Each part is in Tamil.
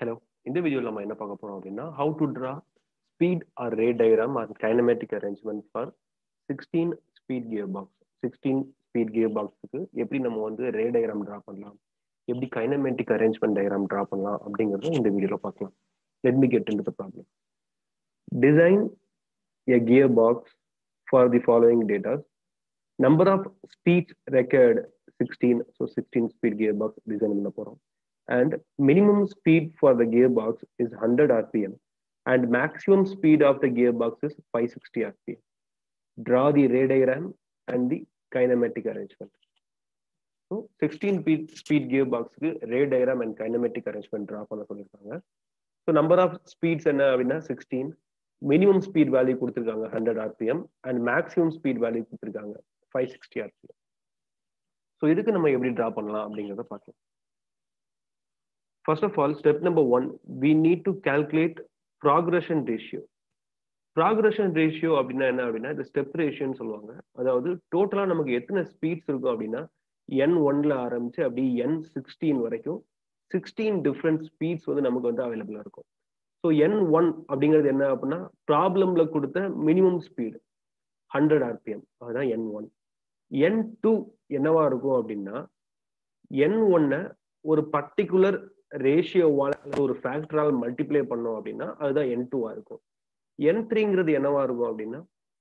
ஹலோ இந்த வீடியோவில் நம்ம என்ன பார்க்க போறோம் அப்படின்னா how to draw speed or ray diagram or kinematic arrangement for sixteen speed gear box sixteen speed gear பாக்ஸுக்கு எப்படி நம்ம வந்து ரே டயக்ராம் ட்ரா பண்ணலாம் எப்படி கைனமேட்டிக் அரேஞ்ச்மெண்ட் டயக்ராம் ட்ரா பண்ணலாம் அப்படிங்கிறத இந்த வீடியோவில் பார்க்கலாம் let me get in the problem design a gear box for the following datas number of speeds required 16 so 16 speed gearbox design பண்ண போறோம் and minimum speed for the gearbox is 100 rpm and maximum speed of the gearbox is 560 rpm draw the ray diagram and the kinematic arrangement so 16 speed speed gearbox க்கு ray diagram and kinematic arrangement draw பண்ண சொல்லிருக்காங்க so number of speeds என்ன அப்படின்னா 16 மினிமம் ஸ்பீட் வேல்யூ கொடுத்துருக்காங்க hundred RPM and maximum speed value கொடுத்துருக்காங்க ஃபைவ் சிக்ஸ்டி ஆர்பிஎம் ஸோ இதுக்கு நம்ம எப்படி ட்ரா பண்ணலாம் அப்படிங்கிறத பார்க்கலாம் first of all step number one we need to calculate progression ratio progression ratio அப்படின்னா என்ன அப்படின்னா இந்த ஸ்டெப் ரேஷியோன்னு சொல்லுவாங்க அதாவது டோட்டலாக நமக்கு எத்தனை ஸ்பீட்ஸ் இருக்கும் அப்படின்னா என் ஒன்ல ஆரம்பிச்சு அப்படி என் சிக்ஸ்டீன் வரைக்கும் சிக்ஸ்டீன் டிஃப்ரெண்ட் ஸ்பீட்ஸ் வந்து நமக்கு வந்து அவைலபிளாக இருக்கும் ஸோ என் ஒன் அப்படிங்கிறது என்ன அப்படின்னா ப்ராப்ளம்ல கொடுத்த மினிமம் ஸ்பீடு ஹண்ட்ரட் ஆர்பிஎம் அதுதான் என் ஒன் என் டூ என்னவா இருக்கும் அப்படின்னா என் ஒன்னை ஒரு பர்டிகுலர் ரேஷியோவால் அல்லது ஒரு ஃபேக்டரால் மல்டிப்ளை பண்ணோம் அப்படின்னா அதுதான் என் டூவா இருக்கும் என் த்ரீங்கிறது என்னவா இருக்கும் அப்படின்னா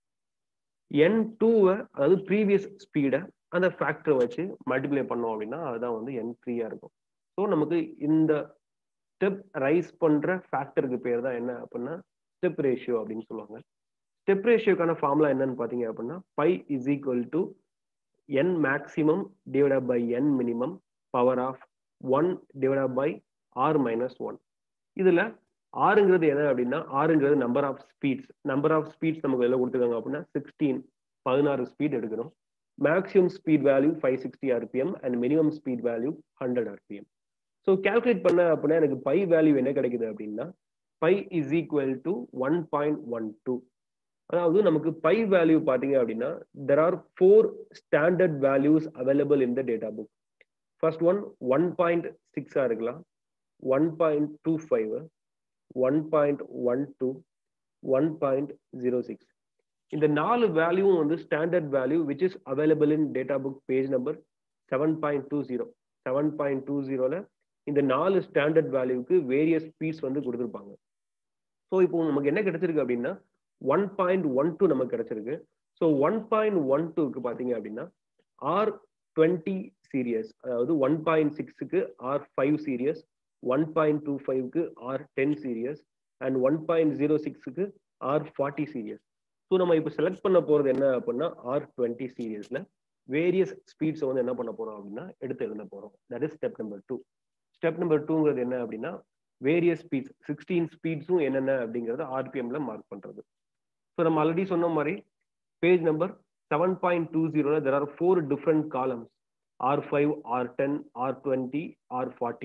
என் டூவை அதாவது ப்ரீவியஸ் ஸ்பீடை அந்த ஃபேக்டரை வச்சு மல்டிப்ளை பண்ணோம் அப்படின்னா அதுதான் வந்து என் த்ரீயா இருக்கும் ஸோ நமக்கு இந்த ஸ்டெப் ரைஸ் பண்ற ஃபேக்டருக்கு பேர் தான் என்ன அப்படின்னா ஸ்டெப் ரேஷியோ அப்படின்னு சொல்லுவாங்க ஸ்டெப் ரேஷியோக்கான ஃபார்முலா என்னன்னு பார்த்தீங்க அப்படின்னா phi is equal to N maximum divide by N minimum power of one divide by R minus one இதுல ஆறுங்கிறது என்ன அப்படின்னா ஆறுங்கிறது number of speeds number of speeds நமக்கு எல்லாம் கொடுத்துருக்காங்க அப்படின்னா சிக்ஸ்டீன் பதினாறு ஸ்பீட் எடுக்கணும் maximum speed value five sixty RPM and minimum speed value hundred RPM so calculate பண்ண அப்படின்னா எனக்கு பை வேல்யூ என்ன கிடைக்குது அப்படின்னா phi is equal to one point one two அதாவது நமக்கு பை வேல்யூ பார்த்தீங்க அப்படின்னா there are four standard values available in the data book first one one point சிக்ஸாக இருக்கலாம் one point two five one point one two one point zero six இந்த நாலு வேல்யூவும் வந்து standard value which is available in data book page number seven point two zero seven point two ஜீரோல இந்த நாலு ஸ்டாண்டர்ட் வேல்யூக்கு வேரியஸ் பீஸ் வந்து கொடுத்துருப்பாங்க ஸோ இப்போ நமக்கு என்ன கிடைச்சிருக்கு அப்படின்னா ஒன் பாயிண்ட் ஒன் டூ நமக்கு கிடைச்சிருக்கு ஸோ ஒன் பாயிண்ட் ஒன் டூக்கு பார்த்தீங்க அப்படின்னா ஆர் டுவெண்ட்டி சீரியஸ் அதாவது ஒன் பாயிண்ட் சிக்ஸுக்கு R five series one point two ஃபைவ்க்கு R ten series and one point zero சிக்ஸுக்கு ஆர் ஃபார்ட்டி சீரியஸ் ஸோ நம்ம இப்போ செலக்ட் பண்ண போகிறது என்ன அப்படின்னா ஆர் டுவெண்ட்டி சீரியஸில் வேரியஸ் ஸ்பீட்ஸை வந்து என்ன பண்ண போகிறோம் அப்படின்னா எடுத்து எழுத போகிறோம் that is step number two step number டூங்கிறது என்ன அப்படின்னா வேரியஸ் ஸ்பீட்ஸ் சிக்ஸ்டீன் ஸ்பீட்ஸும் என்னென்ன அப்படிங்கிறத ஆர்பிஎம்ல மார்க் பண்ணுறது ஸோ நம்ம ஆல்ரெடி சொன்ன மாதிரி page number seven point two ஜீரோல there are four different columns R five R ten R twenty R forty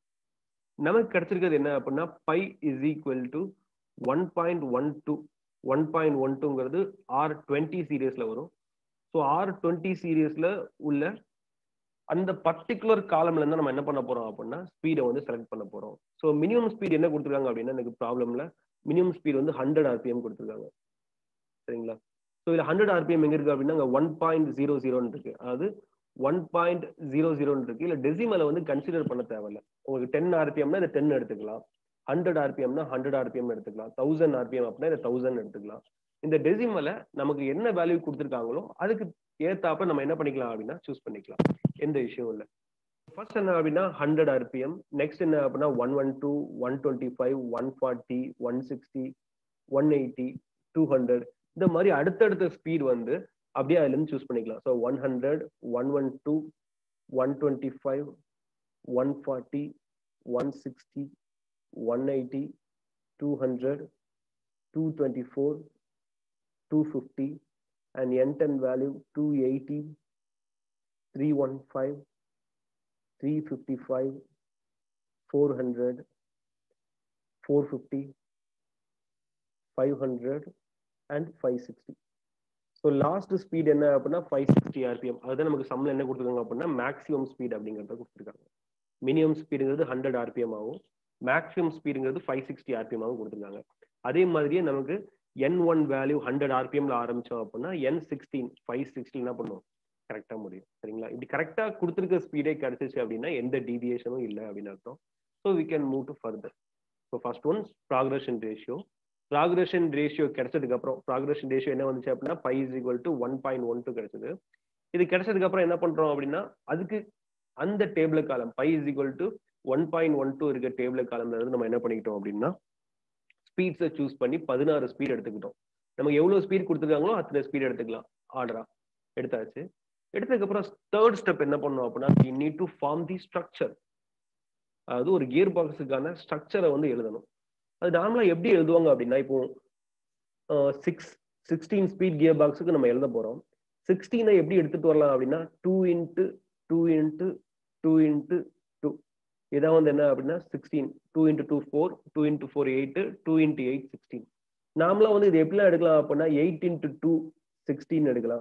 நமக்கு கிடைச்சிருக்கிறது என்ன அப்படின்னா phi is equal to one point one two one point one டூங்கிறது ஆர் டுவெண்ட்டி சீரியஸ்ல வரும் ஸோ ஆர் டுவெண்ட்டி சீரியஸ்ல உள்ள அந்த பர்டிகுலர் காலம்ல இருந்து நம்ம என்ன பண்ண போறோம் அப்படின்னா ஸ்பீடை வந்து செலக்ட் பண்ண போறோம் ஸோ மினிமம் ஸ்பீட் என்ன கொடுத்துருக்காங்க அப்படின்னா எனக்கு ப்ராப்ளம்ல மினிமம் ஸ்பீட் வந்து ஹண்ட்ரட் ஆர்பிஎம் கொடுத்துருக்காங்க சரிங்களா ஸோ இதுல ஹண்ட்ரட் ஆர்பிஎம் எங்க இருக்கு அப்படின்னா அங்கே ஒன் பாயிண்ட் ஜீரோ ஜீரோன்னு இருக்கு அதாவது ஒன் பாயிண்ட் ஜீரோ ஜீரோன்னு இருக்கு இல்ல டெசிமலை வந்து கன்சிடர் பண்ண தேவையில்ல உங்களுக்கு டென் ஆர்பிஎம்னா இதை டென் எடுத்துக்கலாம் ஹண்ட்ரட் ஆர்பிஎம்னா ஹண்ட்ரட் ஆர்பிஎம் எடுத்துக்கலாம் தௌசண்ட் ஆர்பிஎம் அப்படின்னா இதை தௌசண்ட் எடுத்துக்கலாம் இந்த டெசிமலை நமக்கு என்ன வேல்யூ கொடுத்துருக்காங்களோ அதுக்கு ஏத்தாப்ப நம்ம என்ன பண்ணிக்கலாம் அப்படின்னா சூஸ் பண்ணிக்கலாம் எந்த விஷயம் இல்லை ஃபர்ஸ்ட் என்ன அப்படின்னா ஹண்ட்ரட் ஆர்பிஎம் நெக்ஸ்ட் என்ன அப்படின்னா one one two one twenty five one forty one sixty one eighty two hundred இந்த மாதிரி அடுத்தடுத்த ஸ்பீட் வந்து அப்படியே அதுல இருந்து சூஸ் பண்ணிக்கலாம் so one hundred one one two one twenty five one forty one sixty one eighty two hundred two twenty four two fifty and N10 value 280, 315, 355, 400, 450, 500 and 560. So last speed என்ன அப்படின்னா ஃபைவ் சிக்ஸ்டி ஆர்பிஎம் அதுதான் நமக்கு சம்மில் என்ன கொடுத்துருக்காங்க அப்படின்னா மேக்ஸிமம் ஸ்பீட் அப்படிங்கிறத கொடுத்துருக்காங்க மினிமம் ஸ்பீடுங்கிறது ஹண்ட்ரட் ஆர்பிஎம் ஆகும் மேக்ஸிமம் ஸ்பீடுங்கிறது ஃபைவ் சிக்ஸ்டி ஆர்பிஎம் கொடுத்துருக்காங்க அதே மாதிரியே நமக்கு என் ஒன் வேல்யூ ஹண்ட்ரட் ஆர்பிஎம்ல ஆரம்பிச்சோம் அப்படின்னா என் சிக்ஸ்டீன் ஃபைவ் சிக்ஸ்டீன் என்ன பண்ணும் கரெக்டா முடியும் சரிங்களா இப்படி கரெக்டா கொடுத்துருக்க ஸ்பீடே கிடைச்சிச்சு அப்படின்னா எந்த டீவியேஷனும் இல்லை அப்படின்னு அர்த்தம் so we can move to further so first one progression ratio progression ratio கிடைச்சதுக்கு அப்புறம் ப்ராக்ரஷன் ரேஷியோ என்ன வந்துச்சு அப்படின்னா five is equal to one point one two கிடைச்சது இது கிடைச்சதுக்கு அப்புறம் என்ன பண்றோம் அப்படின்னா அதுக்கு அந்த table column five is equal to one point one two இருக்க டேபிள் காலம்ல இருந்து நம்ம என்ன பண்ணிக்கிட்டோம் அப்படின்னா ஸ்பீட்ஸை சூஸ் பண்ணி பதினாறு ஸ்பீட் எடுத்துக்கிட்டோம் நமக்கு எவ்வளவு ஸ்பீட் கொடுத்துருக்காங்களோ அத்தனை ஸ்பீட் எடுத்துக்கலாம் ஆர்டரா எடுத்தாச்சு எடுத்ததுக்கப்புறம் தேர்ட் ஸ்டெப் என்ன பண்ணோம் அப்படின்னா we need to form the structure அதாவது ஒரு கியர் பாக்ஸுக்கான ஸ்ட்ரக்சரை வந்து எழுதணும் அது நார்மலா எப்படி எழுதுவாங்க அப்படின்னா இப்போ சிக்ஸ் சிக்ஸ்டீன் ஸ்பீட் கியர் பாக்ஸுக்கு நம்ம எழுத போறோம் சிக்ஸ்டீனை எப்படி எடுத்துட்டு வரலாம் அப்படின்னா two into two into two into two இதான் வந்து என்ன அப்படின்னா sixteen two into two four two into four eight two into eight sixteen நாமளா வந்து இது எப்படிலாம் எடுக்கலாம் அப்படின்னா எயிட் இன்ட்டு டூ சிக்ஸ்டீன் எடுக்கலாம்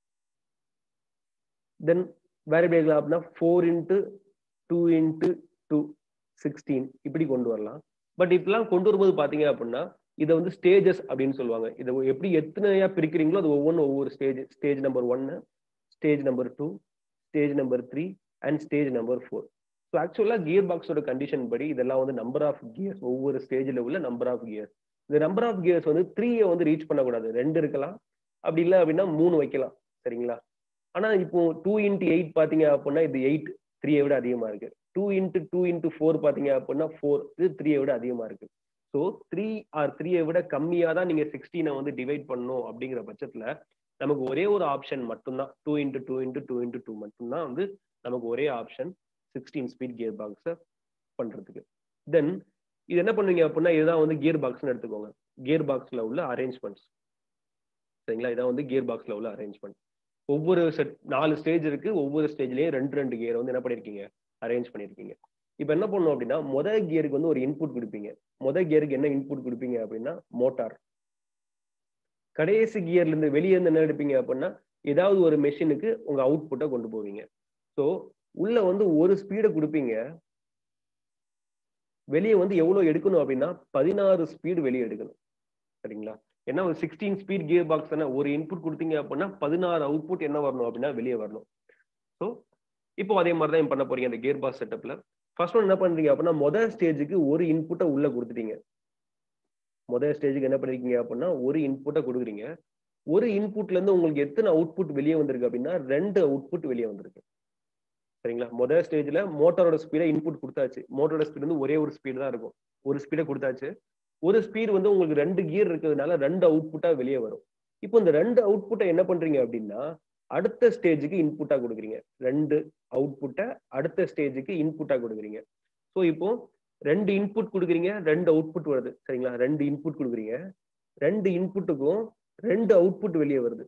தென் வேற எப்படி எடுக்கலாம் அப்படின்னா four into two into two sixteen இப்படி கொண்டு வரலாம் பட் இப்படிலாம் கொண்டு வரும்போது பாத்தீங்க அப்படின்னா இதை வந்து ஸ்டேஜஸ் அப்படின்னு சொல்லுவாங்க இதை எப்படி எத்தனையா பிரிக்கிறீங்களோ அது ஒவ்வொன்றும் ஒவ்வொரு ஸ்டேஜ் ஸ்டேஜ் நம்பர் ஒன்னு stage number two stage number three and stage number four so ஆக்சுவலாக கியர் பாக்ஸோட கண்டிஷன் படி இதெல்லாம் வந்து நம்பர் ஆஃப் கியர்ஸ் ஒவ்வொரு ஸ்டேஜில் உள்ள நம்பர் ஆஃப் கியர்ஸ் இந்த நம்பர் ஆஃப் கியர்ஸ் வந்து த்ரீயை வந்து ரீச் பண்ணக்கூடாது ரெண்டு இருக்கலாம் அப்படி இல்லை அப்படின்னா மூணு வைக்கலாம் சரிங்களா ஆனால் இப்போ டூ இன்ட்டு எயிட் பார்த்தீங்க அப்படின்னா இது எயிட் த்ரீயை விட அதிகமாக இருக்கு two into two into four பார்த்தீங்க அப்படின்னா ஃபோர் இது த்ரீயை விட அதிகமாக இருக்கு ஸோ த்ரீ ஆர் த்ரீயை விட கம்மியாக தான் நீங்கள் சிக்ஸ்டீனை வந்து டிவைட் பண்ணணும் அப்படிங்கிற பட்சத்தில் நமக்கு ஒரே ஒரு ஆப்ஷன் மட்டும்தான் two into two into two into two மட்டும்தான் வந்து நமக்கு ஒரே ஆப்ஷன் சிக்ஸ்டீன் ஸ்பீட் கியர் பாக்ஸை பண்ணுறதுக்கு தென் இது என்ன பண்ணுவீங்க அப்படின்னா இதுதான் வந்து கியர் பாக்ஸ்னு எடுத்துக்கோங்க கியர் பாக்ஸில் உள்ள அரேஞ்ச்மெண்ட்ஸ் சரிங்களா இதான் வந்து கியர் பாக்ஸில் உள்ள அரேஞ்ச்மெண்ட் ஒவ்வொரு செட் நாலு ஸ்டேஜ் இருக்கு ஒவ்வொரு ஸ்டேஜ்லயும் ரெண்டு ரெண்டு கியர் வந்து என்ன பண்ணிருக்கீங்க அரேஞ்ச் பண்ணிருக்கீங்க இப்போ என்ன பண்ணும் அப்படின்னா மொதல் கியருக்கு வந்து ஒரு இன்புட் கொடுப்பீங்க மொதல் கியருக்கு என்ன இன்புட் கொடுப்பீங்க அப்படின்னா மோட்டார் கடைசி கியர்ல இருந்து வெளியே இருந்து என்ன எடுப்பீங்க அப்படின்னா ஏதாவது ஒரு மெஷினுக்கு உங்க அவுட்புட்டை கொண்டு போவீங்க ஸோ உள்ள வந்து ஒரு ஸ்பீடை கொடுப்பீங்க வெளியே வந்து எவ்வளவு எடுக்கணும் அப்படின்னா பதினாறு ஸ்பீடு வெளியே எடுக்கணும் சரிங்களா ஏன்னா ஒரு சிக்ஸ்டீன் ஸ்பீட் கியர் பாக்ஸ் தானே ஒரு இன்புட் கொடுத்தீங்க அப்படின்னா பதினாறு அவுட்புட் என்ன வரணும் அப்படின்னா வெளியே வரணும் ஸோ இப்போ அதே மாதிரி தான் பண்ண போறீங்க அந்த கியர் பாக்ஸ் செட்டப்ல ஃபர்ஸ்ட் ஒன் என்ன பண்றீங்க அப்படின்னா முதல் ஸ்டேஜுக்கு ஒரு இன்புட்டை உள்ள கொடுத்துட்டீங்க முதல் ஸ்டேஜுக்கு என்ன பண்ணிருக்கீங்க அப்படின்னா ஒரு இன்புட்டை கொடுக்குறீங்க ஒரு இன்புட்ல இருந்து உங்களுக்கு எத்தனை அவுட்புட் வெளியே வந்திருக்கு அப்படின்னா ரெண்டு அவுட்புட் வெளியே வந்திருக்கு சரிங்களா முதல் ஸ்டேஜ்ல மோட்டரோட ஸ்பீடை இன்புட் கொடுத்தாச்சு மோட்டரோட ஸ்பீட் வந்து ஒரே ஒரு ஸ்பீடு தான் இருக்கும் ஒரு ஸ்பீடை கொடுத்தாச்சு ஒரு ஸ்பீடு வந்து உங்களுக்கு ரெண்டு கியர் இருக்கிறதுனால ரெண்டு அவுட்புட்டா வெளியே வரும் இப்போ இந்த ரெண்டு அவுட்புட்டை என்ன பண்றீங்க அப்படின்னா அடுத்த ஸ்டேஜுக்கு இன்புட்டா கொடுக்குறீங்க ரெண்டு அவுட்புட்டை அடுத்த ஸ்டேஜுக்கு இன்புட்டா கொடுக்குறீங்க ஸோ இப்போ ரெண்டு இன்புட் கொடுக்குறீங்க ரெண்டு அவுட்புட் வருது சரிங்களா ரெண்டு இன்புட் கொடுக்குறீங்க ரெண்டு இன்புட்டுக்கும் ரெண்டு அவுட்புட் வெளியே வருது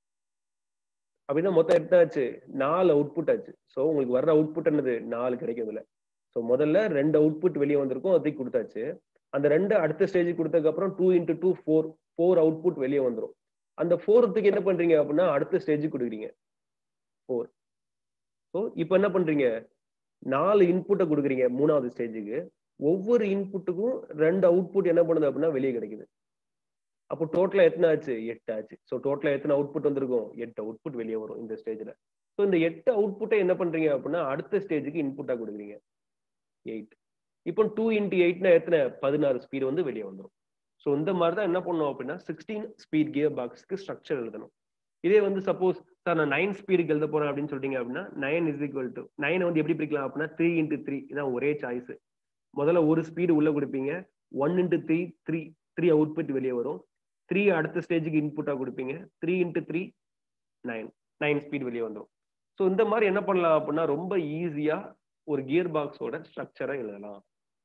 அப்படின்னா மொத்தம் எத்தனை ஆச்சு நாலு அவுட்புட் ஆச்சு ஸோ உங்களுக்கு வர்ற அவுட்புட் என்னது நாலு கிடைக்கும் இதுல ஸோ முதல்ல ரெண்டு அவுட்புட் வெளியே வந்திருக்கும் அதுக்கு கொடுத்தாச்சு அந்த ரெண்டு அடுத்த ஸ்டேஜுக்கு கொடுத்ததுக்கு அப்புறம் two into two four four output வெளியே வந்துடும் அந்த ஃபோர்த்துக்கு என்ன பண்றீங்க அப்படின்னா அடுத்த ஸ்டேஜுக்கு கொடுக்குறீங்க ஃபோர் ஸோ இப்போ என்ன பண்றீங்க நாலு இன்புட்டை கொடுக்குறீங்க மூணாவது ஸ்டேஜுக்கு ஒவ்வொரு இன்புட்டுக்கும் ரெண்டு அவுட்புட் என்ன பண்ணுது அப்படின்னா வெளியே கிடைக்குது அப்போ டோட்டலா எத்தனை ஆச்சு எட்டு ஆச்சு ஸோ டோட்டலா எத்தனை அவுட்புட் வந்திருக்கும் எட்டு அவுட்புட் வெளியே வரும் இந்த ஸ்டேஜ்ல ஸோ இந்த எட்டு அவுட்புட்டை என்ன பண்றீங்க அப்படின்னா அடுத்த ஸ்டேஜுக்கு இன்புட்டா கொடுக்குறீங்க எயிட் இப்போ டூ இன்ட்டு எயிட்னா எத்தனை பதினாறு ஸ்பீடு வந்து வெளியே வந்துடும் ஸோ இந்த மாதிரி தான் என்ன பண்ணோம் அப்படின்னா சிக்ஸ்டீன் ஸ்பீட் கியர் பாக்ஸ்க்கு ஸ்ட்ரக்சர் எழுதணும் இதே வந்து சப்போஸ் சார் நான் நைன் ஸ்பீடுக்கு எழுத போறேன் அப்படின்னு சொல்லிட்டீங்க அப்படின்னா நைன் இஸ் ஈக்குவல் டு நைனை வந்து எப்படி பிரிக்கலாம் அப்படின்னா த்ரீ இன்ட்டு த்ரீ இதான் ஒரே சாய்ஸ் முதல்ல ஒரு ஸ்பீடு உள்ள கொடுப்பீங்க one into three three three output வெளியே வரும் த்ரீ அடுத்த ஸ்டேஜுக்கு இன்புட்டா கொடுப்பீங்க three into three nine nine speed வெளியே வந்துடும் ஸோ இந்த மாதிரி என்ன பண்ணலாம் அப்படின்னா ரொம்ப ஈஸியா ஒரு கியர் பாக்ஸோட ஸ்ட்ரக்சரை எழுதலாம்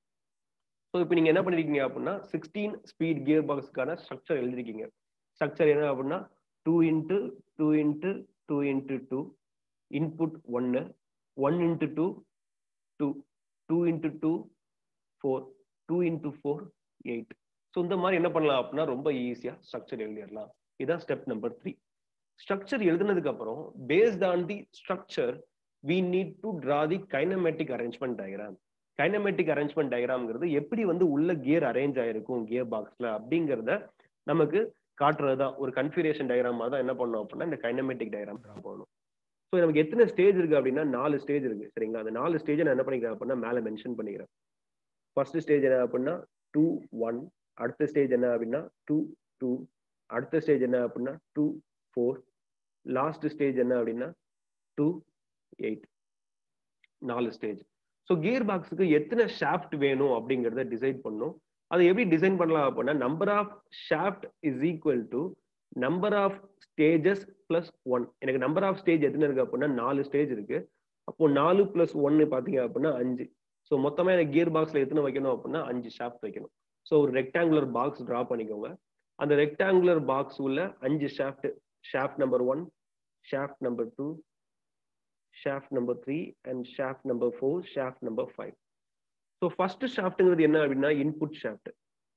ஸோ இப்போ நீங்க என்ன பண்ணிருக்கீங்க அப்படின்னா சிக்ஸ்டீன் ஸ்பீட் கியர் பாக்ஸ்க்கான ஸ்ட்ரக்சர் எழுதிருக்கீங்க ஸ்ட்ரக்சர் என்ன அப்படின்னா two into two into two into two input ஒன்னு one into two two two into two four two into four eight so இந்த மாதிரி என்ன பண்ணலாம் அப்படின்னா ரொம்ப ஈஸியா ஸ்ட்ரக்சர் எழுதிடலாம் இதான் ஸ்டெப் நம்பர் த்ரீ ஸ்ட்ரக்சர் எழுதுனதுக்கு அப்புறம் based on the structure we need to draw the kinematic arrangement diagram kinematic arrangement டயக்ராம்ங்கிறது எப்படி வந்து உள்ள கியர் அரேஞ்ச் ஆயிருக்கும் கியர் பாக்ஸ்ல அப்படிங்கிறத நமக்கு காட்டுறது தான் ஒரு கன்ஃபிகரேஷன் டயக்ராமா தான் என்ன பண்ணோம் அப்படின்னா இந்த கைனமெட்டிக் டயக்ராம் ட்ரா பண்ணணும் ஸோ நமக்கு எத்தனை ஸ்டேஜ் இருக்கு அப்படின்னா நாலு ஸ்டேஜ் இருக்கு சரிங்களா அந்த நாலு ஸ்டேஜை நான் என்ன பண்ணிக்கிறேன் அப்படின்னா மேலே மென்ஷன் பண்ணிக்கிறேன் ஃபர்ஸ்ட் ஸ்டேஜ் என்ன அப்படின்னா டூ ஒன் அடுத்த ஸ்டேஜ் என்ன அப்படின்னா டூ டூ அடுத்த ஸ்டேஜ் என்ன அப்படின்னா டூ ஃபோர் லாஸ்ட் ஸ்டேஜ் என்ன அப்படின்னா டூ எயிட் நாலு ஸ்டேஜ் ஸோ கியர் பாக்ஸுக்கு எத்தனை ஷாஃப்ட் வேணும் அப்படிங்கிறத டிசைட் பண்ணும் அதை எப்படி டிசைன் பண்ணலாம் அப்படின்னா number of shaft is equal to number of stages plus one எனக்கு நம்பர் ஆஃப் ஸ்டேஜ் எத்தனை இருக்கு அப்படின்னா நாலு ஸ்டேஜ் இருக்கு அப்போ நாலு பிளஸ் ஒன்னு பாத்தீங்க அப்படின்னா அஞ்சு ஸோ மொத்தமா எனக்கு கியர் பாக்ஸ்ல எத்தனை வைக்கணும் அப்படின்னா அஞ்சு ஷாஃப்ட் வைக்கணும் ஸோ ஒரு ரெக்டாங்குலர் பாக்ஸ் டிரா பண்ணிக்கோங்க அந்த ரெக்டாங்குலர் பாக்ஸ் உள்ள அஞ்சு shaft shaft number one shaft number two shaft number three and shaft number four shaft number five so first ஷாஃப்ட்ங்கிறது என்ன அப்படின்னா இன்புட் ஷாஃப்ட்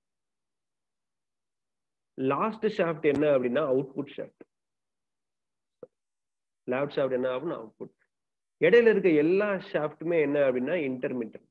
லாஸ்ட் ஷாஃப்ட் என்ன அப்படின்னா அவுட்புட் ஷாஃப்ட் லேப்ட் ஷாஃப்ட் என்ன அப்படின்னா அவுட்புட் இடையில இருக்க எல்லா ஷாஃப்ட்டுமே என்ன அப்படின்னா இன்டர்மீடியட்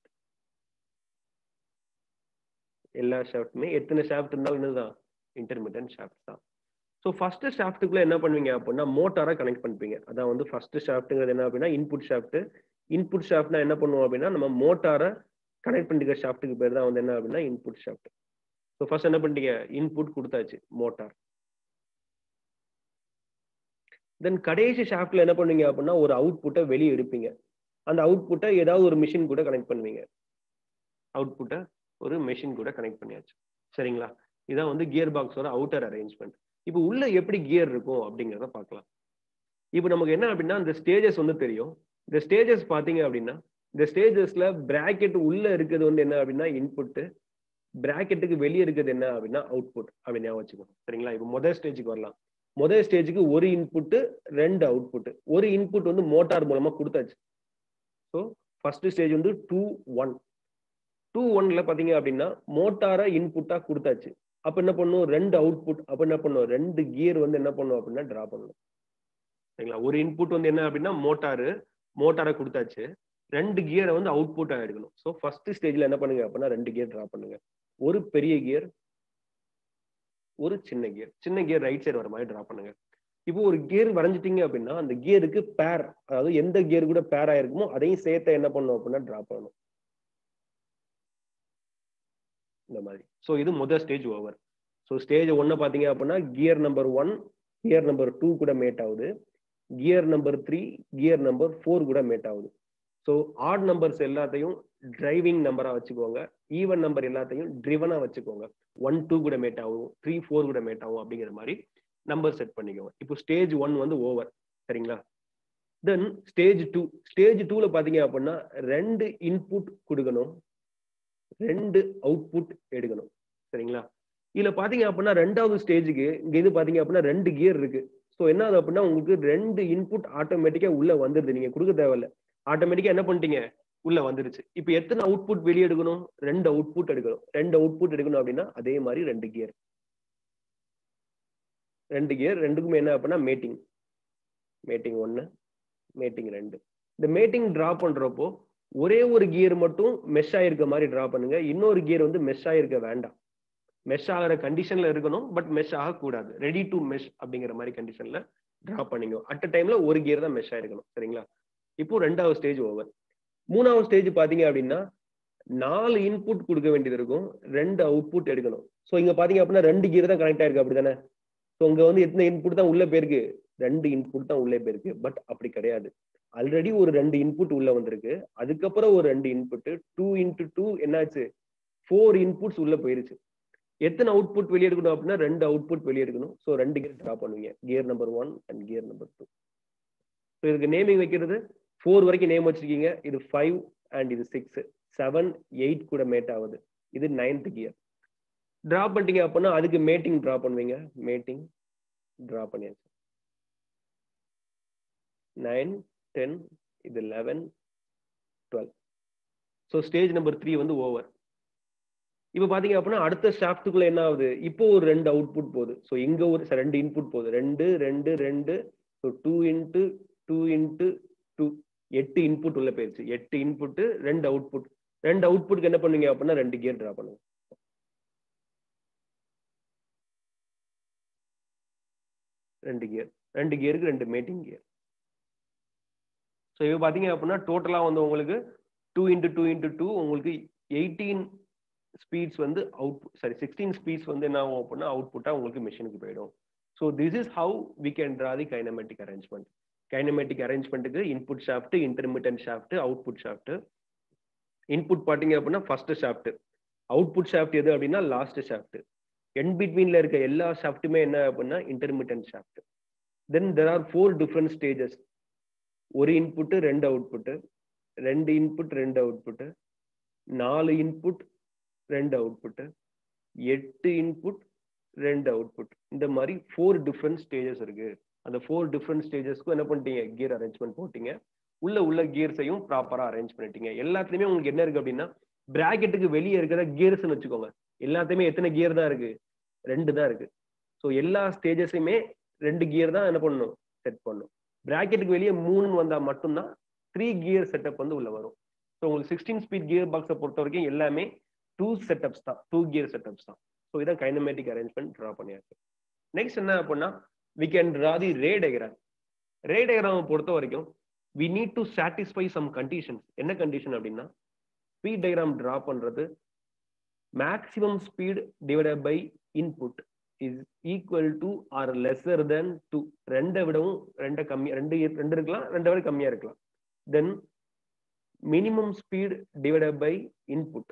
எல்லா ஷாஃப்ட்டுமே எத்தனை ஷாஃப்ட் இருந்தாலும் என்னதான் இன்டர்மீடியன்ட் ஷாஃப்ட் தான் ஸோ ஃபர்ஸ்ட் ஷாஃப்ட்டுக்குள்ள என்ன பண்ணுவீங்க அப்படின்னா மோட்டாரை கனெக்ட் பண்ணிப்பீங்க அதான் வந்து ஃபர்ஸ்ட் ஷாஃப்ட்டுங்கிறது என்ன அப்படின்னா இன்புட் ஷாஃப்ட் இன்புட் ஷாஃப்ட்னா என்ன பண்ணுவோம் அப்படின்னா நம்ம மோட்டாரை கனெக்ட் பண்ணிக்கிற ஷாஃப்ட்டுக்கு பேர் தான் வந்து என்ன அப்படின்னா இன்புட் ஷாஃப்ட் ஸோ ஃபர்ஸ்ட் என்ன பண்ணிட்டீங்க இன்புட் கொடுத்தாச்சு மோட்டார் தென் கடைசி ஷாஃப்ட்ல என்ன பண்ணுவீங்க அப்படின்னா ஒரு அவுட்புட்டை வெளியே எடுப்பீங்க அந்த அவுட்புட்டை ஏதாவது ஒரு மிஷின் கூட கனெக்ட் பண்ணுவீங்க அவுட்புட்டை ஒரு மெஷின் கூட கனெக்ட் பண்ணியாச்சு சரிங்களா இதான் வந்து கியர் பாக்ஸோட அவுட்டர் அரேஞ்ச்மெண்ட் இப்போ உள்ள எப்படி கியர் இருக்கும் அப்படிங்கிறத பார்க்கலாம் இப்போ நமக்கு என்ன அப்படின்னா இந்த ஸ்டேஜஸ் வந்து தெரியும் இந்த ஸ்டேஜஸ் பார்த்தீங்க அப்படின்னா இந்த ஸ்டேஜஸ்ல பிராக்கெட் உள்ள இருக்கிறது வந்து என்ன அப்படின்னா இன்புட்டு பிராக்கெட்டுக்கு வெளியே இருக்கிறது என்ன அப்படின்னா அவுட்புட் அப்படின்னு ஞாபகம் வச்சுக்கணும் சரிங்களா இப்போ முதல் ஸ்டேஜுக்கு வரலாம் முதல் ஸ்டேஜுக்கு ஒரு இன்புட்டு ரெண்டு அவுட்புட் ஒரு இன்புட் வந்து மோட்டார் மூலமா கொடுத்தாச்சு ஸோ ஃபர்ஸ்ட் ஸ்டேஜ் வந்து டூ ஒன் டூ ஒன்ல பாத்தீங்க அப்படின்னா மோட்டாரை இன்புட்டா கொடுத்தாச்சு அப்ப என்ன பண்ணும் ரெண்டு அவுட்புட் அப்ப என்ன பண்ணும் ரெண்டு கியர் வந்து என்ன பண்ணும் அப்படின்னா டிரா பண்ணணும் சரிங்களா ஒரு இன்புட் வந்து என்ன அப்படின்னா மோட்டாரு மோட்டாரை கொடுத்தாச்சு ரெண்டு கியரை வந்து அவுட்புட்டா எடுக்கணும் ஸோ ஃபர்ஸ்ட் ஸ்டேஜ்ல என்ன பண்ணுங்க அப்படின்னா ரெண்டு கியர் டிரா பண்ணுங்க ஒரு பெரிய கியர் ஒரு சின்ன கியர் சின்ன கியர் ரைட் சைடு வர மாதிரி டிரா பண்ணுங்க இப்போ ஒரு கியர் வரைஞ்சிட்டீங்க அப்படின்னா அந்த கியருக்கு பேர் அதாவது எந்த கியர் கூட பேர் ஆயிருக்குமோ அதையும் சேர்த்து என்ன பண்ணும் அப்படின்னா டிரா பண்ணணும் இந்த மாதிரி ஸோ இது முதல் ஸ்டேஜ் ஓவர் ஸோ ஸ்டேஜ் ஒன்னு பார்த்தீங்க அப்படின்னா gear number one gear number two கூட மேட் ஆகுது gear number three gear number four கூட மேட் ஆகுது ஸோ ஆட் நம்பர்ஸ் எல்லாத்தையும் டிரைவிங் நம்பரா வச்சுக்கோங்க ஈவன் நம்பர் எல்லாத்தையும் ட்ரிவனா வச்சுக்கோங்க ஒன் டூ கூட மேட் ஆகும் த்ரீ ஃபோர் கூட மேட் ஆகும் அப்படிங்கிற மாதிரி நம்பர் செட் பண்ணிக்கோங்க இப்போ ஸ்டேஜ் ஒன் வந்து ஓவர் சரிங்களா தென் ஸ்டேஜ் டூ ஸ்டேஜ் டூல பாத்தீங்க அப்படின்னா ரெண்டு இன்புட் கொடுக்கணும் ரெண்டு அவுட்புட் எடுக்கணும் சரிங்களா இதுல பாத்தீங்க அப்படின்னா ரெண்டாவது ஸ்டேஜுக்கு இங்க இது பாத்தீங்க அப்படின்னா ரெண்டு கியர் இருக்கு ஸோ என்ன ஆகுது அப்படின்னா உங்களுக்கு ரெண்டு இன்புட் ஆட்டோமேட்டிக்கா உள்ள வந்துருது நீங்க கொடுக்க தேவையில்ல ஆட்டோமேட்டிக்கா என்ன பண்ணிட்டீங்க உள்ள வந்துருச்சு இப்போ எத்தனை அவுட்புட் வெளியே எடுக்கணும் ரெண்டு அவுட்புட் எடுக்கணும் ரெண்டு அவுட்புட் எடுக்கணும் அப்படின்னா அதே மாதிரி ரெண்டு கியர் ரெண்டு கியர் ரெண்டுக்குமே என்ன அப்படின்னா மேட்டிங் மேட்டிங் ஒன்னு மேட்டிங் ரெண்டு இந்த மேட்டிங் டிரா பண்றப்போ ஒரே ஒரு கியர் மட்டும் மெஷ் ஆயிருக்க மாதிரி டிரா பண்ணுங்க இன்னொரு கியர் வந்து மெஷ் ஆயிருக்க வேண்டாம் மெஷ் ஆகிற கண்டிஷன்ல இருக்கணும் பட் மெஷ் ஆகக்கூடாது ரெடி டு மெஷ் அப்படிங்கிற மாதிரி கண்டிஷன்ல டிரா பண்ணிங்க அட் டைம்ல ஒரு கியர் தான் மெஷ் ஆயிருக்கணும் சரிங்களா இப்போ ரெண்டாவது ஸ்டேஜ் ஓவர் மூணாவது ஸ்டேஜ் பாத்தீங்க அப்படின்னா நாலு இன்புட் கொடுக்க வேண்டியது இருக்கும் ரெண்டு அவுட்புட் எடுக்கணும் ஸோ இங்க பாத்தீங்க அப்படின்னா ரெண்டு கியர் தான் கனெக்ட் ஆயிருக்கு அப்படிதானே ஸோ இங்க வந்து எத்தனை இன்புட் தான் உள்ள போயிருக்கு ரெண்டு இன்புட் தான் உள்ளே போயிருக்கு பட் அப்படி கிடையாது ஆல்ரெடி ஒரு ரெண்டு இன்புட் உள்ள வந்திருக்கு அதுக்கப்புறம் ஒரு ரெண்டு இன்புட் டூ இன்ட்டு டூ என்னாச்சு ஃபோர் இன்புட்ஸ் உள்ள போயிருச்சு எத்தனை அவுட்புட் வெளியே எடுக்கணும் அப்படின்னா ரெண்டு அவுட்புட் வெளியே எடுக்கணும் ஸோ ரெண்டு கியர் ட்ரா பண்ணுவீங்க gear number one and gear number two so இதுக்கு நேமிங் வைக்கிறது ஃபோர் வரைக்கும் நேம் வச்சிருக்கீங்க இது ஃபைவ் அண்ட் இது சிக்ஸ் செவன் எயிட் கூட மேட் ஆகுது இது நைன்த் கியர் டிரா பண்ணிட்டீங்க அப்படின்னா அதுக்கு மேட்டிங் டிரா பண்ணுவீங்க மேட்டிங் டிரா பண்ணியாச்சு நைன் டென் இது eleven twelve so stage number three வந்து ஓவர் இப்போ பார்த்தீங்க அப்படின்னா அடுத்த ஷாஃப்ட்டுக்குள்ள என்ன ஆகுது இப்போ ஒரு ரெண்டு அவுட்புட் போகுது ஸோ இங்கே ஒரு ரெண்டு இன்புட் போகுது ரெண்டு ரெண்டு ரெண்டு so two into two into two எட்டு இன்புட் உள்ள போயிருச்சு எட்டு இன்புட்டு ரெண்டு அவுட்புட் ரெண்டு அவுட்புட்க்கு என்ன பண்ணுவீங்க அப்படின்னா ரெண்டு கியர் டிரா பண்ணுங்க ரெண்டு கியர் ரெண்டு கியருக்கு ரெண்டு மேட்டிங் கியர் ஸோ இப்போ பார்த்தீங்க அப்படின்னா டோட்டலாக வந்து உங்களுக்கு two into two into two உங்களுக்கு எயிட்டீன் ஸ்பீட்ஸ் வந்து அவுட் சாரி சிக்ஸ்டீன் ஸ்பீட்ஸ் வந்து என்ன ஆகும் அப்படின்னா அவுட்புட்டாக உங்களுக்கு மிஷினுக்கு போயிடும் so this is how we can draw the kinematic arrangement kinematic அரேஞ்ச்மெண்ட்டுக்கு input shaft intermediate shaft output shaft input பார்த்தீங்க அப்படின்னா ஃபர்ஸ்ட் ஷாஃப்ட் அவுட்புட் ஷாஃப்ட் எது அப்படின்னா லாஸ்ட் ஷாஃப்ட் என் பிட்வீன்ல இருக்க எல்லா ஷாஃப்ட்டுமே என்ன அப்படின்னா intermediate shaft then there are four different stages ஒரு இன்புட்டு ரெண்டு அவுட்புட்டு ரெண்டு இன்புட் ரெண்டு அவுட்புட்டு நாலு இன்புட் ரெண்டு அவுட்புட்டு எட்டு இன்புட் ரெண்டு அவுட்புட் இந்த மாதிரி ஃபோர் டிஃப்ரெண்ட் ஸ்டேஜஸ் இருக்கு அந்த ஃபோர் டிஃப்ரெண்ட் ஸ்டேஜஸ்க்கும் என்ன பண்ணிட்டீங்க கியர் அரேஞ்ச்மெண்ட் போட்டீங்க உள்ள உள்ள கியர்ஸையும் ப்ராப்பரா அரேஞ்ச் பண்ணிட்டீங்க எல்லாத்துலயுமே உங்களுக்கு என்ன இருக்கு அப்படின்னா பிராக்கெட்டுக்கு வெளியே இருக்கிற கியர்ஸ்னு வச்சுக்கோங்க எல்லாத்தையுமே எத்தனை கியர் தான் இருக்கு ரெண்டு தான் இருக்கு ஸோ எல்லா ஸ்டேஜஸையுமே ரெண்டு கியர் தான் என்ன பண்ணணும் செட் பண்ணணும் பிராக்கெட்டுக்கு வெளியே மூணுன்னு வந்தா மட்டும்தான் த்ரீ கியர் செட்டப் வந்து உள்ள வரும் ஸோ உங்களுக்கு சிக்ஸ்டீன் ஸ்பீட் கியர் பாக்ஸை பொறுத்த வரைக்கும் எல்லாமே டூ செட்டப்ஸ் தான் டூ கியர் செட்டப்ஸ் தான் ஸோ இதான் கைனமேட்டிக் அரேஞ்ச்மெண்ட் ட்ரா பண்ணியாச்சு நெக்ஸ்ட் என்ன அப்படின்னா we can draw the ray diagram ray டயக்ராமை பொறுத்த வரைக்கும் we need to satisfy some conditions என்ன கண்டிஷன் அப்படின்னா ஸ்பீட் டயக்ராம் ட்ரா பண்றது maximum speed divided by input is equal to or lesser than two ரெண்டை விடவும் ரெண்டை கம்மியா ரெண்டு ரெண்டு இருக்கலாம் ரெண்டை விட கம்மியா இருக்கலாம் then minimum speed divided by input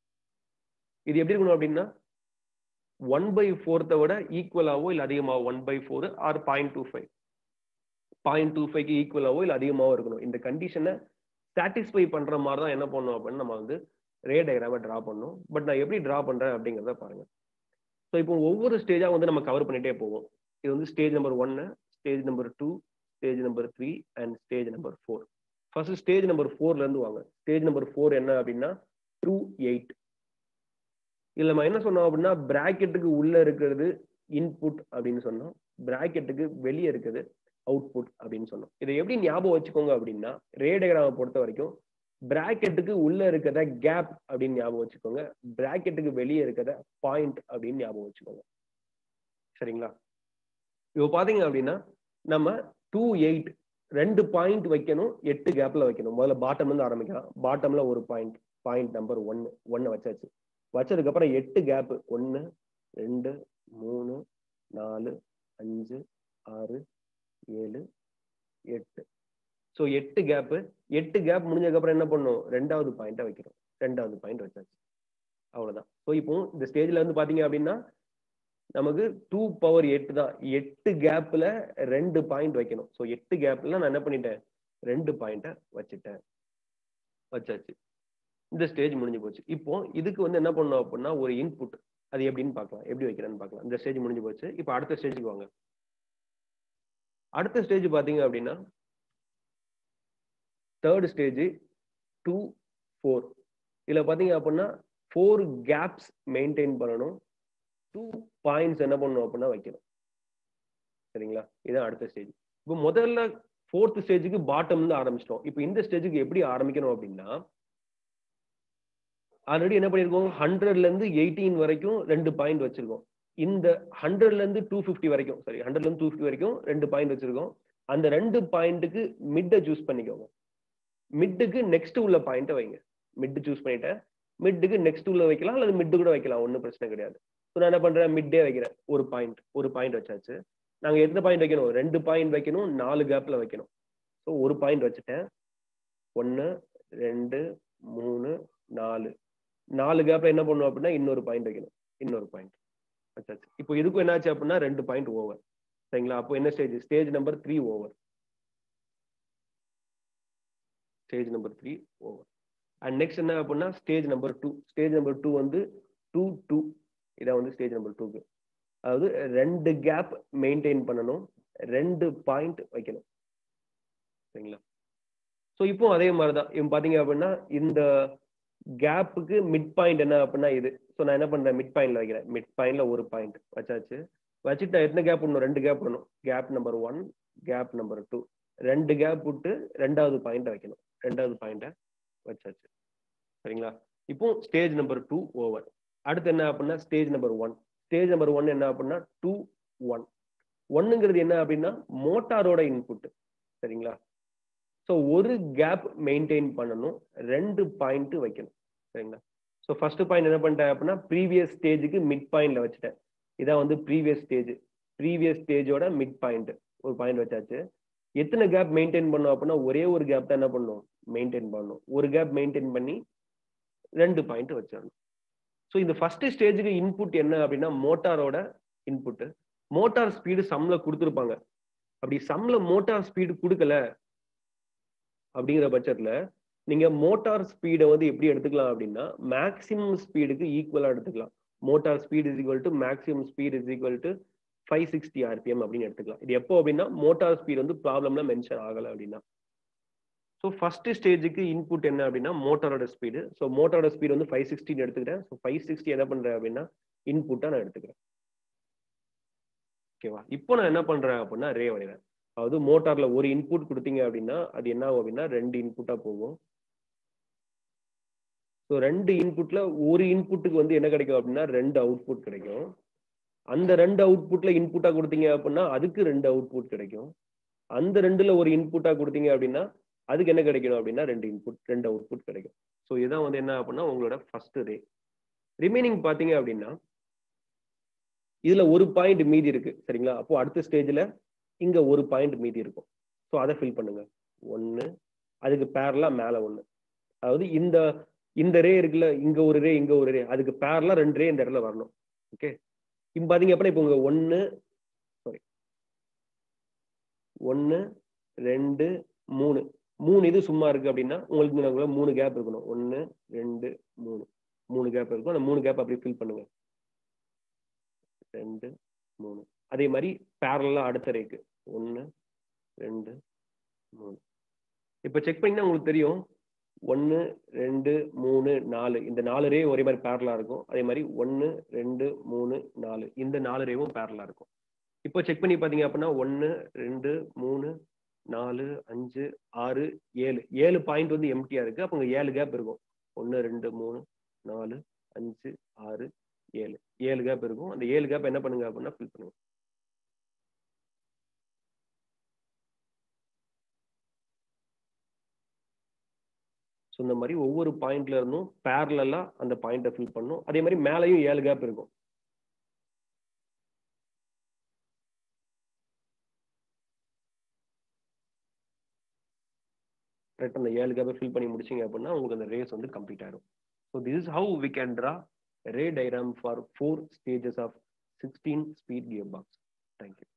இது எப்படி இருக்கணும் அப்படின்னா ஒன் பை ஃபோர்த்தை விட ஈக்குவலாவோ இல்லை அதிகமாகவோ one by four or point two five point two ஃபைவ்க்கு ஈக்குவலாவோ இல்லை அதிகமாகவோ இருக்கணும் இந்த கண்டிஷனை சாட்டிஸ்ஃபை பண்ற மாதிரி தான் என்ன பண்ணணும் அப்படின்னு நம்ம வந்து ரே டயக்ராமை ட்ரா பண்ணணும் பட் நான் எப்படி ட்ரா பண்றேன் அப்படிங்கிறத பாருங்க ஸோ இப்போ ஒவ்வொரு ஸ்டேஜா வந்து நம்ம கவர் பண்ணிட்டே போவோம் இது வந்து ஸ்டேஜ் நம்பர் ஒன்னு stage number two stage number three and stage number four first stage number ஃபோர்ல இருந்து வாங்க ஸ்டேஜ் நம்பர் ஃபோர் என்ன அப்படின்னா டூ எயிட் இதுல நம்ம என்ன சொன்னோம் அப்படின்னா பிராக்கெட்டுக்கு உள்ள இருக்கிறது இன்புட் அப்படின்னு சொன்னோம் பிராக்கெட்டுக்கு வெளியே இருக்குது அவுட்புட் அப்படின்னு சொன்னோம் இதை எப்படி ஞாபகம் வச்சுக்கோங்க அப்படின்னா ரேடகிராமை பொறுத்த வரைக்கும் பிராக்கெட்டுக்கு உள்ள இருக்கிறத கேப் அப்படின்னு ஞாபகம் வச்சுக்கோங்க பிராக்கெட்டுக்கு வெளியே இருக்கிறத பாயிண்ட் அப்படின்னு ஞாபகம் வச்சுக்கோங்க சரிங்களா இப்போ பாத்தீங்க அப்படின்னா நம்ம டூ எயிட் ரெண்டு பாயிண்ட் வைக்கணும் எட்டு கேப்ல வைக்கணும் முதல்ல பாட்டம் இருந்து ஆரம்பிக்கலாம் பாட்டம்ல ஒரு பாயிண்ட் பாயிண்ட் நம்பர் ஒன்னு ஒன்னு வச்சாச்சு வச்சதுக்கு அப்புறம் எட்டு கேப் ஒன்னு ரெண்டு மூணு நாலு அஞ்சு ஆறு ஏழு எட்டு ஸோ எட்டு கேப்பு எட்டு கேப் முடிஞ்சதுக்கு அப்புறம் என்ன பண்ணும் ரெண்டாவது பாயிண்ட்டை வைக்கிறோம் ரெண்டாவது பாயிண்ட் வச்சாச்சு அவ்வளவுதான் ஸோ இப்போ இந்த ஸ்டேஜ்ல வந்து பாத்தீங்க அப்படின்னா நமக்கு டூ பவர் எட்டு தான் எட்டு கேப்ல ரெண்டு பாயிண்ட் வைக்கணும் ஸோ எட்டு கேப்ல நான் என்ன பண்ணிட்டேன் ரெண்டு பாயிண்ட்டை வச்சுட்டேன் வச்சாச்சு இந்த ஸ்டேஜ் முடிஞ்சு போச்சு இப்போ இதுக்கு வந்து என்ன பண்ணணும் அப்படின்னா ஒரு இன்புட் அது எப்படின்னு பார்க்கலாம் எப்படி வைக்கிறேன்னு பார்க்கலாம் இந்த ஸ்டேஜ் முடிஞ்சு போச்சு இப்போ அடுத்த ஸ்டேஜுக்கு வாங்க அடுத்த ஸ்டேஜ் பாத்தீங்க அப்படின்னா தேர்ட் ஸ்டேஜ் டூ ஃபோர் இதில் பார்த்தீங்க அப்படின்னா ஃபோர் கேப்ஸ் மெயின்டைன் பண்ணணும் டூ பாயிண்ட்ஸ் என்ன பண்ணணும் அப்படின்னா வைக்கணும் சரிங்களா இதுதான் அடுத்த ஸ்டேஜ் இப்போ முதல்ல ஃபோர்த் ஸ்டேஜுக்கு பாட்டம் தான் ஆரம்பிச்சிட்டோம் இப்போ இந்த ஸ்டேஜுக்கு எப்படி ஆரம்பிக்கணும் அப்படின்னா ஆல்ரெடி என்ன பண்ணியிருக்கோம் ஹண்ட்ரட்ல இருந்து எயிட்டீன் வரைக்கும் ரெண்டு பாயிண்ட் வச்சிருக்கோம் இந்த ஹண்ட்ரட்ல இருந்து டூ ஃபிஃப்டி வரைக்கும் சாரி ஹண்ட்ரட்ல இருந்து டூ ஃபிஃப்டி வரைக்கும் ரெண்டு பாயிண்ட் வச்சிருக்கோம் அந்த ரெண்டு பாயிண்ட்டுக்கு மிட்டை சூஸ் பண்ணிக்கோங்க மிட்டுக்கு நெக்ஸ்ட் உள்ள பாயிண்ட்டை வைங்க மிட் சூஸ் பண்ணிட்டேன் மிட்டுக்கு நெக்ஸ்ட் உள்ள வைக்கலாம் அல்லது மிட்டு கூட வைக்கலாம் ஒன்றும் பிரச்சனை கிடையாது ஸோ நான் என்ன பண்றேன் மிட்டே வைக்கிறேன் ஒரு பாயிண்ட் ஒரு பாயிண்ட் வச்சாச்சு நாங்க எத்தனை பாயிண்ட் வைக்கணும் ரெண்டு பாயிண்ட் வைக்கணும் நாலு கேப்ல வைக்கணும் ஸோ ஒரு பாயிண்ட் வச்சுட்டேன் ஒன்று ரெண்டு மூணு நாலு நாலு கேப்ல என்ன பண்ணுவோம் அப்படின்னா இன்னொரு பாயிண்ட் வைக்கணும் இன்னொரு பாயிண்ட் வச்சாச்சு இப்போ இதுக்கும் என்னாச்சு அப்படின்னா ரெண்டு பாயிண்ட் ஓவர் சரிங்களா அப்போ என்ன stage stage number three over stage number three over and next என்ன அப்படின்னா stage number two stage number two வந்து டூ டூ இதான் வந்து ஸ்டேஜ் நம்பர் டூக்கு அதாவது ரெண்டு கேப் மெயின்டைன் பண்ணணும் ரெண்டு பாயிண்ட் வைக்கணும் சரிங்களா ஸோ இப்போ அதே மாதிரி தான் இப்போ பார்த்தீங்க அப்படின்னா இந்த கேப்புக்கு மிட் பாயிண்ட் என்ன அப்படின்னா இது ஸோ நான் என்ன பண்றேன் மிட் பாயிண்ட்ல வைக்கிறேன் மிட் பாயிண்ட்ல ஒரு பாயிண்ட் வச்சாச்சு வச்சுட்டு நான் எத்தனை கேப் விடணும் ரெண்டு கேப் விடணும் gap number one gap number two ரெண்டு கேப் விட்டு ரெண்டாவது பாயிண்ட்டை வைக்கணும் ரெண்டாவது பாயிண்ட்டை வச்சாச்சு சரிங்களா இப்போ ஸ்டேஜ் நம்பர் டூ ஓவர் அடுத்து என்ன அப்படின்னா stage number one stage number one என்ன அப்படின்னா டூ ஒன் ஒன்னுங்கிறது என்ன அப்படின்னா மோட்டாரோட இன்புட் சரிங்களா ஸோ ஒரு கேப் மெயின்டைன் பண்ணணும் ரெண்டு பாயிண்ட் வைக்கணும் சரிங்களா ஸோ ஃபர்ஸ்ட் பாயிண்ட் என்ன பண்ணிட்டேன் அப்படின்னா ப்ரீவியஸ் ஸ்டேஜுக்கு மிட் பாயிண்ட்ல வச்சுட்டேன் இதான் வந்து ப்ரீவியஸ் ஸ்டேஜ் ப்ரீவியஸ் ஸ்டேஜோட மிட் பாயிண்ட் ஒரு பாயிண்ட் வச்சாச்சு எத்தனை கேப் மெயின்டைன் பண்ணும் அப்படின்னா ஒரே ஒரு கேப் தான் என்ன பண்ணும் மெயின்டைன் பண்ணணும் ஒரு கேப் மெயின்டைன் பண்ணி ரெண்டு பாயிண்ட் வச்சிடணும் ஸோ இந்த ஃபர்ஸ்ட் ஸ்டேஜுக்கு இன்புட் என்ன அப்படின்னா மோட்டாரோட இன்புட் மோட்டார் ஸ்பீடு சம்ல கொடுத்துருப்பாங்க அப்படி சம்ல மோட்டார் ஸ்பீடு கொடுக்கல அப்படிங்கிற பட்சத்துல நீங்க மோட்டார் ஸ்பீடை வந்து எப்படி எடுத்துக்கலாம் அப்படின்னா மேக்சிமம் ஸ்பீடுக்கு ஈக்குவலா எடுத்துக்கலாம் motor speed is equal to maximum speed is equal to five sixty RPM அப்படின்னு எடுத்துக்கலாம் இது எப்போ அப்படின்னா மோட்டார் ஸ்பீட் வந்து ப்ராப்ளம்ல மென்ஷன் ஆகலை அப்படின்னா ஸோ ஃபர்ஸ்ட் ஸ்டேஜுக்கு இன்புட் என்ன அப்படின்னா மோட்டாரோட ஸ்பீடு ஸோ மோட்டாரோட ஸ்பீட் வந்து ஃபைவ் சிக்ஸ்டின்னு எடுத்துக்கிறேன் ஸோ ஃபைவ் சிக்ஸ்டி என்ன பண்றேன் அப்படின்னா இன்புட்டா நான் எடுத்துக்கிறேன் ஓகேவா இப்போ நான் என்ன பண்றேன் அப்படின்னா ரே வரைகிறேன் அதாவது மோட்டார்ல ஒரு இன்புட் கொடுத்தீங்க அப்படின்னா அது என்ன ஆகும் அப்படின்னா ரெண்டு இன்புட்டா போகும் ஸோ ரெண்டு இன்புட்ல ஒரு இன்புட்டுக்கு வந்து என்ன கிடைக்கும் அப்படின்னா ரெண்டு அவுட்புட் கிடைக்கும் அந்த ரெண்டு அவுட்புட்ல இன்புட்டா கொடுத்தீங்க அப்படின்னா அதுக்கு ரெண்டு அவுட்புட் கிடைக்கும் அந்த ரெண்டுல ஒரு இன்புட்டா கொடுத்தீங்க அப்படின்னா அதுக்கு என்ன கிடைக்கணும் அப்படின்னா ரெண்டு இன்புட் ரெண்டு அவுட்புட் கிடைக்கும் ஸோ இதான் வந்து என்ன அப்படின்னா உங்களோட ஃபர்ஸ்ட் ரே ரிமைனிங் பாத்தீங்க அப்படின்னா இதுல ஒரு பாயிண்ட் மீதி இருக்கு சரிங்களா அப்போ அடுத்த ஸ்டேஜ்ல இங்க ஒரு பாயிண்ட் மீதி இருக்கும் ஸோ அதை ஃபில் பண்ணுங்க ஒன்னு அதுக்கு பேரலா மேல ஒன்னு அதாவது இந்த இந்த ரே இருக்குல்ல இங்க ஒரு ரே இங்க ஒரு ரே அதுக்கு பேரலா ரெண்டு ரே இந்த இடத்துல வரணும் ஓகே இப்போ பாத்தீங்க அப்படின்னா இப்போ உங்க ஒன்னு சாரி ஒன்னு ரெண்டு மூணு மூணு இது சும்மா இருக்கு அப்படின்னா உங்களுக்கு இங்க மூணு கேப் இருக்கணும் ஒன்னு ரெண்டு மூணு மூணு கேப் இருக்கும் அந்த மூணு கேப் அப்படி ஃபில் பண்ணுங்க ரெண்டு மூணு அதே மாதிரி பேரலா அடுத்த ரேக்கு ஒன்று ரெண்டு மூணு இப்போ செக் பண்ணிங்கன்னா உங்களுக்கு தெரியும் ஒன்று ரெண்டு மூணு நாலு இந்த நாலு ரே ஒரே மாதிரி பேரலா இருக்கும் அதே மாதிரி ஒன்று ரெண்டு மூணு நாலு இந்த நாலு ரேவும் பேரலா இருக்கும் இப்போ செக் பண்ணி பார்த்தீங்க அப்படின்னா ஒன்று ரெண்டு மூணு நாலு அஞ்சு ஆறு ஏழு ஏழு பாயிண்ட் வந்து எம்டியா இருக்கு அப்போ ஏழு கேப் இருக்கும் ஒன்று ரெண்டு மூணு நாலு அஞ்சு ஆறு ஏழு ஏழு கேப் இருக்கும் அந்த ஏழு கேப் என்ன பண்ணுங்க அப்படின்னா ஃபில் பண்ணுங்க ஸோ இந்த மாதிரி ஒவ்வொரு பாயிண்ட்ல இருந்தும் பேரலா அந்த பாயிண்ட்டை ஃபில் பண்ணும் அதே மாதிரி மேலேயும் ஏழு கேப் இருக்கும் கரெக்ட் அந்த ஏழு கேப்பை ஃபில் பண்ணி முடிச்சிங்க அப்படின்னா உங்களுக்கு அந்த ரேஸ் வந்து கம்ப்ளீட் ஆயிடும் so this is how we can draw ray diagram for four stages of 16 speed gearbox. Thank you.